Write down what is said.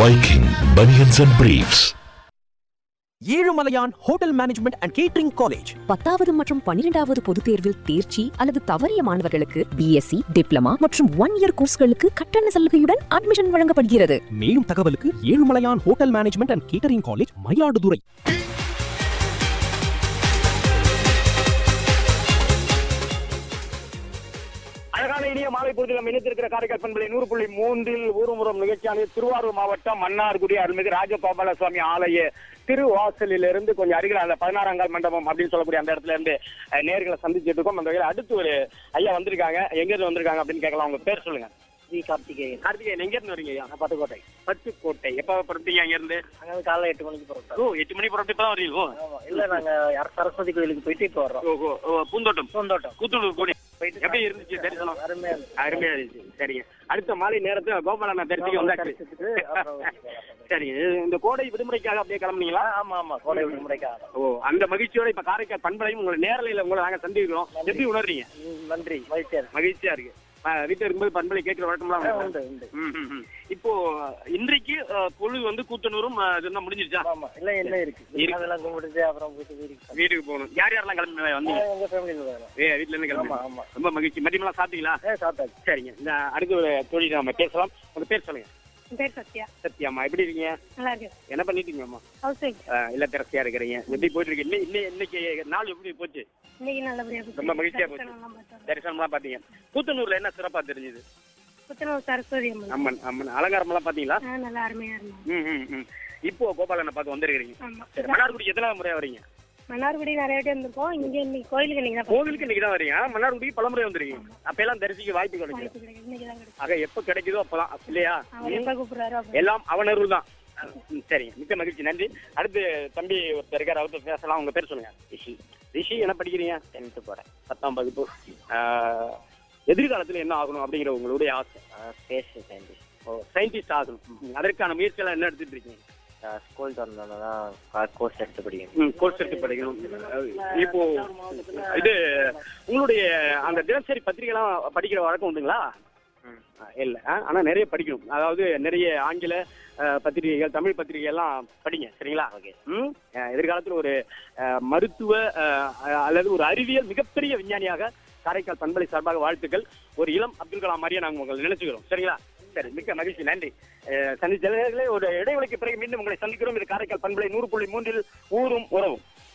Viking Bunions and Briefs. Ezhumalaiyan hotel management and catering college பத்தாவது மற்றும் பன்னிரெண்டாவது பொதுத் தேர்வில் தேர்ச்சி அல்லது தவறிய மாணவர்களுக்கு பிஎஸ்சி டிப்ளமா மற்றும் ஒன் இயர் கோர்ஸ்களுக்கு கட்டண சலுகையுடன் அட்மிஷன் வழங்கப்படுகிறது மேலும் தகவலுக்கு Ezhumalaiyan hotel management and catering college Mayiladuthurai அழகான இனிய மாலை பொழுதில் நம்ம இணைத்திருக்கிற காரைக்கால் பண்பலை நூறு புள்ளி மூன்றில் ஊர்முறம் நிகழ்ச்சியானது திருவாரூர் மாவட்டம் மன்னார்குடி அருள்மிகு ராஜகோபால சுவாமி ஆலய திருவாசலிலிருந்து கொஞ்சம் அருகில் அந்த பதினாறாங்கால் மண்டபம் அப்படின்னு சொல்லக்கூடிய அந்த இடத்துல இருந்து அஹ், நேர்களை சந்திச்சுட்டு இருக்கோம் அந்த வகையில் அடுத்து ஒரு ஐயா வந்திருக்காங்க எங்க இருந்து வந்திருக்காங்க அப்படின்னு கேட்கலாம் உங்க பேர் சொல்லுங்க ஜி கார்த்திகேயன் கார்த்திகேயன் எங்க இருந்து வரீங்க ஐயா நான் பட்டுக்கோட்டை பட்டுக்கோட்டை எப்ப புறப்பட்டீங்க அங்க இருந்து அங்க வந்து காலைல எட்டு மணிக்கு போறோம் ஓ எட்டு மணி புறப்பட்டு இப்பதான் வரீங்க ஓ, ஆமா இல்ல நாங்க யார் சரஸ்வதி கோயிலுக்கு போயிட்டு இப்போ வர்றோம் ஓ, ஓ, ஓ, பூந்தோட்டம் பூந்தோட்டம் கூத்தூர் கூடி போயிட்டு எப்படி இருந்துச்சு தரிசனம் அருமையா இருந்துச்சு. அருமையா இருந்துச்சு சரிங்க அடுத்த மாலை நேரத்துல கோபாலண்ணா தரிசிக்க வந்தாச்சு தரிசிச்சுட்டு அப்புறம் சரிங்க இந்த கோடை விடுமுறைக்காக அப்படியே கிளம்புனீங்களா ஆமா ஆமா கோடை விடுமுறைக்காக ஓ அந்த மகிழ்ச்சியோட இப்ப காரைக்கால் பண்பலையும் உங்களை நேரலையில உங்களை நாங்க சந்திக்கிறோம் எப்படி உணர்றீங்க ம், நன்றி மகிழ்ச்சியா இருக்கு மகிழ்ச்சியா இருக்கு அஹ் வீட்டுல இருக்கும்போது பண்பலை கேட்கிற வழக்கம்லாம் ஆ, உண்டா? உண்டு உண்டு ம், ம், ம். இப்போ இன்றைக்கு அஹ், பொழுது வந்து கூத்தனூரும் அஹ், இதுதான் முடிஞ்சிருச்சா ஆமா இல்ல என்ன இருக்கு இருக்கு. அதெல்லாம் கும்பிட்டுட்டு அப்புறம் போயிட்டு வீட்டுக்கு வீட்டுக்கு போகணும் யார் யாரெல்லாம் கிளம்பி வந்தீங்க ஆ, எங்க ஃபேமிலியில வேணும் ஏ வீட்டுல இருந்து ஆமா கிளம்பி ஆமா ரொம்ப மகிழ்ச்சி மதியமெல்லாம் சாப்பிட்டீங்களா ஏ சாப்பிட்டாச்சு சரிங்க இந்த அடுத்த ஒரு தொழில் நம்ம பேசலாம் உங்க பேர் சொல்லுங்க என் பேர் சத்யா சத்யாம்மா எப்படி இருக்கீங்க நல்லா இருக்கேன் என்ன பண்ணிட்டு இருக்கீங்கம்மா ஹவுஸ் ஒய்ஃப் அஹ், இல்லத்தரசியா இருக்கிறீங்க எப்படி போயிட்டு இருக்கு இன்னை- இன்னை- இன்னைக்கு நாள் எப்படி போச்சு இன்னைக்கு நல்லபடியா போச்சு. ரொம்ப மகிழ்ச்சியா போச்சு. தரிசனம்லாம் பார்த்தோம். தரிசனம்லாம் பாத்தீங்க கூத்தனூர்ல என்ன சிறப்பா தெரிஞ்சது புத்தனூர் சரஸ்வதி அம்மன் அம்மன் அம்மன் அலங்காரம் எல்லாம் பாத்தீங்களா ஆ, நல்லா அருமையா இருந்தோம் ம் ம் ம் இப்போ கோபாலனை பார்க்க வந்திருக்கிறீங்க ஆமா சரி மன்னார்குடி எத்தனை முறையா வரீங்க மன்னார்குடி நிறைய வாட்டி வந்திருக்கோம் இங்க இன்னைக்கு கோயிலுக்கு இன்னைக்கு தான் கோவிலுக்கு இன்னைக்கு தான் வரீங்க மன்னார்குடி பலமுறை வந்திருக்கீங்க அப்ப எல்லாம் தரிசிக்க வாய்ப்பு கிடைக்கும் வாய்ப்பு கிடைக்கும் இன்னைக்கு தான் கிடைக்கும் ஆக எப்ப கிடைக்குதோ அப்பதான் இல்லையா அவர் எப்ப கூப்பிடுறாரோ அப்ப எல்லாம் அவனருள் தான் ம், சரிங்க மிக்க மகிழ்ச்சி நன்றி அடுத்து தம்பி ஒருத்தர் இருக்கார் அவர்கிட்ட பேசலாம் உங்க பேர் சொல்லுங்க ரிஷி ரிஷி என்ன படிக்கிறீங்க டென்த்து போறேன் பத்தாம் வகுப்பு ஆஹ், எதிர்காலத்துல என்ன ஆகணும் அப்படிங்கிற உங்களுடைய ஆசை ஸ்பேஸ் சயின்டிஸ்ட் ஓ சயின்டிஸ்ட் ஆகணும் ம், அதற்கான முயற்சியெல்லாம் என்ன எடுத்துட்டு இருக்கீங்க ஸ்கூல் திறந்தோன்னா தான் கோர்ஸ் எடுத்து படிக்கணும் ம், கோர்ஸ் எடுத்து படிக்கணும் அஹ், இப்போ இது உங்களுடைய அந்த தினசரி பத்திரிகைலாம் படிக்கிற வழக்கம் உண்டுங்களா அஹ், இல்ல அஹ், ஆனா நிறைய படிக்கணும் அதாவது நிறைய ஆங்கில அஹ், பத்திரிகைகள் தமிழ் பத்திரிகை எல்லாம் படிங்க சரிங்களா ஓகே ம் அஹ், எதிர்காலத்துல ஒரு அஹ், மருத்துவ அஹ், அல்லது ஒரு அறிவியல் மிகப்பெரிய விஞ்ஞானியாக காரைக்கால் பண்பலை சார்பாக வாழ்த்துக்கள் ஒரு இளம் அப்துல் கலாம் மாதிரியே நாங்க உங்களை நினைச்சுக்கிறோம் சரிங்களா சரி மிக்க மகிழ்ச்சி நன்றி அஹ், சந்திச்ச நேயர்களே, ஒரு இடைவெளிக்கு பிறகு மீண்டும் உங்களை சந்திக்கிறோம் இது காரைக்கால் பண்பலை நூறு புள்ளி மூன்றில் ஊரும் உறவும்